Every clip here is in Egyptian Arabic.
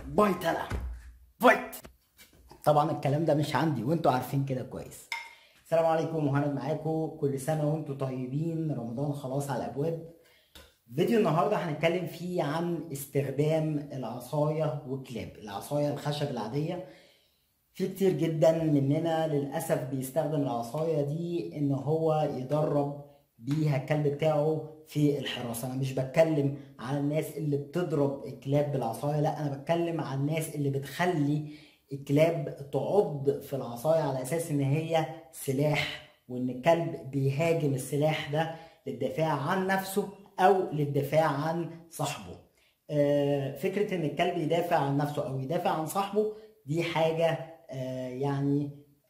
بايت انا بايت طبعا الكلام ده مش عندي وانتوا عارفين كده كويس السلام عليكم مهند معاكم كل سنه وانتوا طيبين رمضان خلاص على الابواب فيديو النهارده هنتكلم فيه عن استخدام العصايه والكلاب العصايه الخشب العاديه في كتير جدا مننا للاسف بيستخدم العصايه دي ان هو يدرب بيها الكلب بتاعه في الحراسه انا مش بتكلم عن الناس اللي بتضرب الكلاب بالعصايه لا انا بتكلم عن الناس اللي بتخلي الكلاب تعض في العصايه على اساس ان هي سلاح وان الكلب بيهاجم السلاح ده للدفاع عن نفسه او للدفاع عن صاحبه فكره ان الكلب يدافع عن نفسه او يدافع عن صاحبه دي حاجه يعني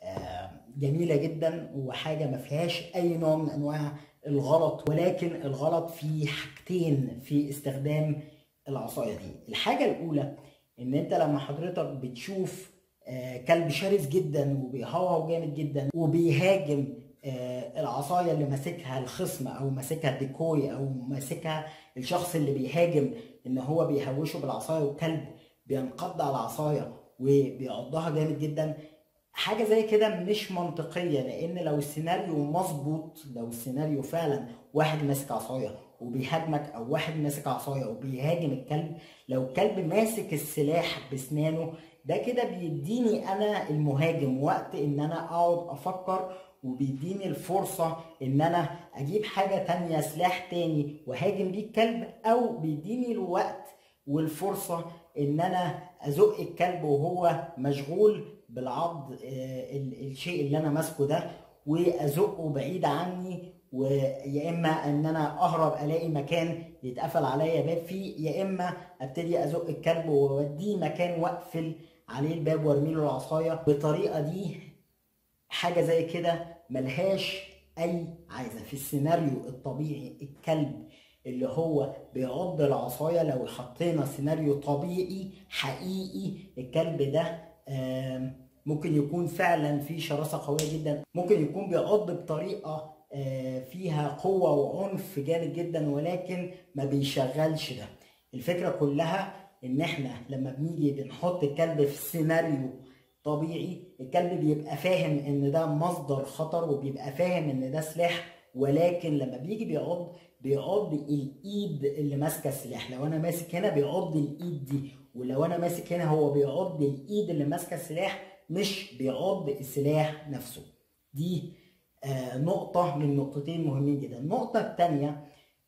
جميله جدا وحاجه ما فيهاش اي نوع من انواع الغلط ولكن الغلط في حاجتين في استخدام العصايه دي الحاجه الاولى ان انت لما حضرتك بتشوف كلب شرس جدا وبيهوهو جامد جدا وبيهاجم العصايه اللي ماسكها الخصم او ماسكها الديكوي او ماسكها الشخص اللي بيهاجم ان هو بيهوشه بالعصايه والكلب بينقض على العصايه وبيعضها جامد جدا حاجه زي كده مش منطقيه لان لو السيناريو مظبوط لو السيناريو فعلا واحد ماسك عصايه وبيهاجمك او واحد ماسك عصايه وبيهاجم الكلب لو الكلب ماسك السلاح بسنانه ده كده بيديني انا المهاجم وقت ان انا اقعد افكر وبيديني الفرصة ان انا اجيب حاجة تانية سلاح تاني وهاجم بيه الكلب او بيديني الوقت والفرصة ان انا ازق الكلب وهو مشغول بالعض الشيء اللي انا ماسكه ده وازقه بعيد عني ويا اما ان انا اهرب الاقي مكان يتقفل عليا باب فيه يا اما ابتدي ازق الكلب واوديه مكان واقفل عليه الباب وارمي له العصايه بالطريقه دي حاجه زي كده ملهاش اي عايزه في السيناريو الطبيعي الكلب اللي هو بيعض العصايه لو حطينا سيناريو طبيعي حقيقي الكلب ده ممكن يكون فعلا في شراسه قويه جدا ممكن يكون بيعض بطريقه فيها قوه وعنف جامد جدا ولكن ما بيشغلش ده الفكره كلها ان احنا لما بنيجي بنحط الكلب في سيناريو طبيعي الكلب بيبقى فاهم ان ده مصدر خطر وبيبقى فاهم ان ده سلاح ولكن لما بيجي بيعض بيعض الايد اللي ماسكه السلاح لو انا ماسك هنا بيعض الايد دي ولو انا ماسك هنا هو بيعض الايد اللي ماسكه السلاح مش بيعض السلاح نفسه دي آه نقطة من نقطتين مهمين جدا النقطة الثانية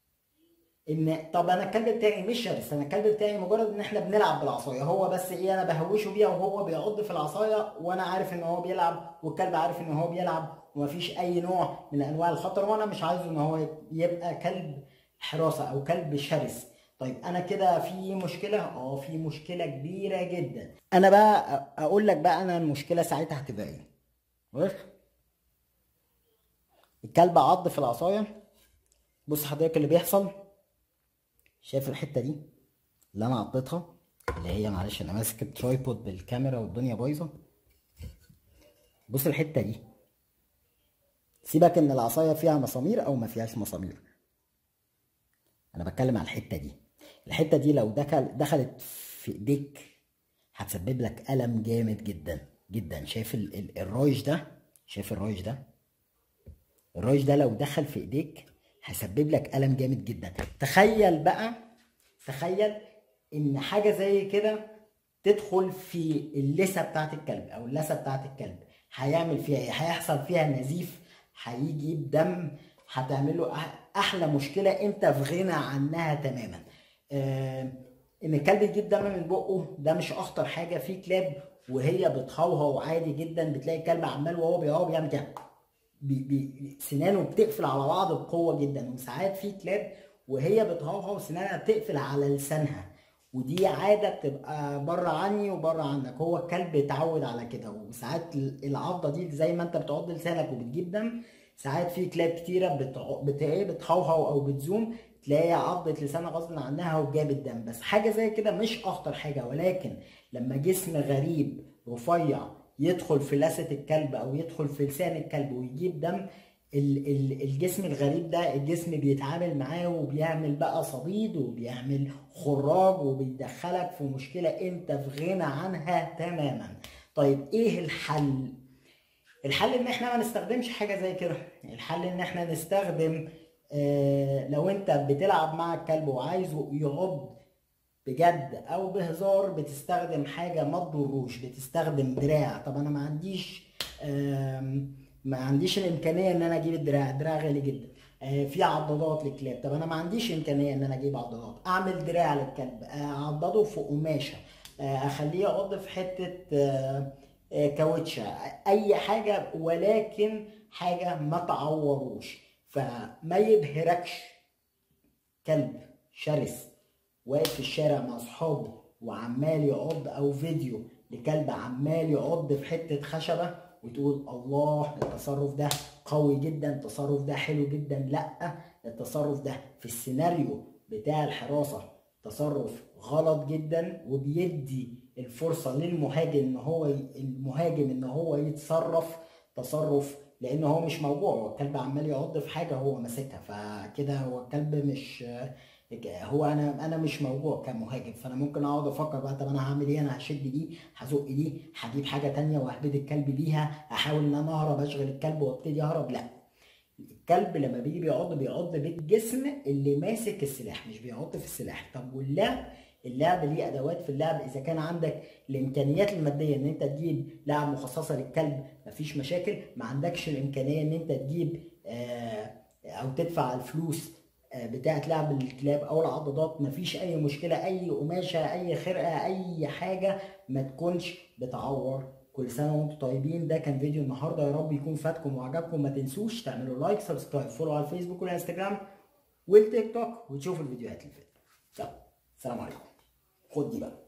ان طب انا الكلب بتاعي مش شرس انا الكلب بتاعي مجرد ان احنا بنلعب بالعصايه هو بس ايه انا بهوشه بيها وهو بيعض في العصايه وانا عارف ان هو بيلعب والكلب عارف ان هو بيلعب ومفيش اي نوع من انواع الخطر وانا مش عايزه ان هو يبقى كلب حراسه او كلب شرس طيب انا كده في مشكله اه في مشكله كبيره جدا انا بقى اقول لك بقى انا المشكله ساعتها هتبقى ايه بص الكلب عض في العصايه بص حضرتك اللي بيحصل شايف الحته دي اللي انا عضيتها اللي هي معلش انا ماسك الترايبود بالكاميرا والدنيا بايظه بص الحته دي سيبك ان العصايه فيها مسامير او ما فيهاش مسامير انا بتكلم على الحته دي الحته دي لو دخل دخلت في ايديك هتسبب لك الم جامد جدا جدا شايف ال ال الرايش ده شايف الرايش ده الرايش ده لو دخل في ايديك هيسبب لك الم جامد جدا تخيل بقى تخيل ان حاجه زي كده تدخل في اللثه بتاعت الكلب او اللثه بتاعت الكلب هيعمل فيها ايه هيحصل فيها نزيف هيجيب دم هتعمل له احلى مشكله انت في غنى عنها تماما آه ان الكلب يجيب دم من بقه ده مش اخطر حاجه في كلاب وهي بتهوهو عادي جدا بتلاقي الكلب عمال وهو بيهوهو بيعمل كده بي بي سنانه بتقفل على بعض بقوه جدا وساعات في كلاب وهي بتهوهو سنانها بتقفل على لسانها ودي عاده بتبقى بره عني وبره عنك هو الكلب اتعود على كده وساعات العضه دي زي ما انت بتعض لسانك وبتجيب دم ساعات في كلاب كتيره بتع... بت... بتهوهو او بتزوم تلاقي عضت لسانها غصب عنها وجابت دم بس حاجه زي كده مش اخطر حاجه ولكن لما جسم غريب رفيع يدخل في لثه الكلب او يدخل في لسان الكلب ويجيب دم ال- ال- الجسم الغريب ده الجسم بيتعامل معاه وبيعمل بقى صديد وبيعمل خراج وبيدخلك في مشكلة انت في غنى عنها تماما طيب ايه الحل الحل ان احنا ما نستخدمش حاجة زي كده الحل ان احنا نستخدم آه لو انت بتلعب مع الكلب وعايزه يعض بجد او بهزار بتستخدم حاجه ما تضروش بتستخدم دراع طب انا ما عنديش آم، ما عنديش الامكانيه ان انا اجيب الدراع الدراع غالي جدا آه، في عضادات للكلاب طب انا ما عنديش امكانيه ان انا اجيب عضادات اعمل دراع للكلب آه، اعضده في قماشه آه، اخليه يعض في حته آه، آه، كاوتشه اي حاجه ولكن حاجه ما تعوروش فما يبهركش كلب شرس واقف في الشارع مع اصحابه وعمال يعض او فيديو لكلب عمال يعض في حته خشبه وتقول الله التصرف ده قوي جدا التصرف ده حلو جدا لا التصرف ده في السيناريو بتاع الحراسه تصرف غلط جدا وبيدي الفرصه للمهاجم ان هو المهاجم ان هو يتصرف تصرف لان هو مش موجوع هو الكلب عمال يعض في حاجه هو ماسكها فكده هو الكلب مش هو انا انا مش موجوع كمهاجم فانا ممكن اقعد افكر بقى طب انا هعمل ايه انا هشد دي هزق دي هجيب حاجه تانية واهبد الكلب بيها احاول ان انا اهرب اشغل الكلب وابتدي اهرب لا الكلب لما بيجي بيعض بيعض بالجسم اللي ماسك السلاح مش بيعض في السلاح طب واللعب اللعب ليه ادوات في اللعب اذا كان عندك الامكانيات الماديه ان انت تجيب لعب مخصصه للكلب مفيش مشاكل ما عندكش الامكانيه ان انت تجيب آه، او تدفع الفلوس آه، بتاعه لعب الكلاب او العضادات مفيش اي مشكله اي قماشه اي خرقه اي حاجه ما تكونش بتعور كل سنه وانتم طيبين ده كان فيديو النهارده يا رب يكون فاتكم وعجبكم ما تنسوش تعملوا لايك سبسكرايب فولو على الفيسبوك والانستجرام والتيك توك وتشوفوا الفيديوهات اللي فاتت يلا سلام عليكم خد دي بقى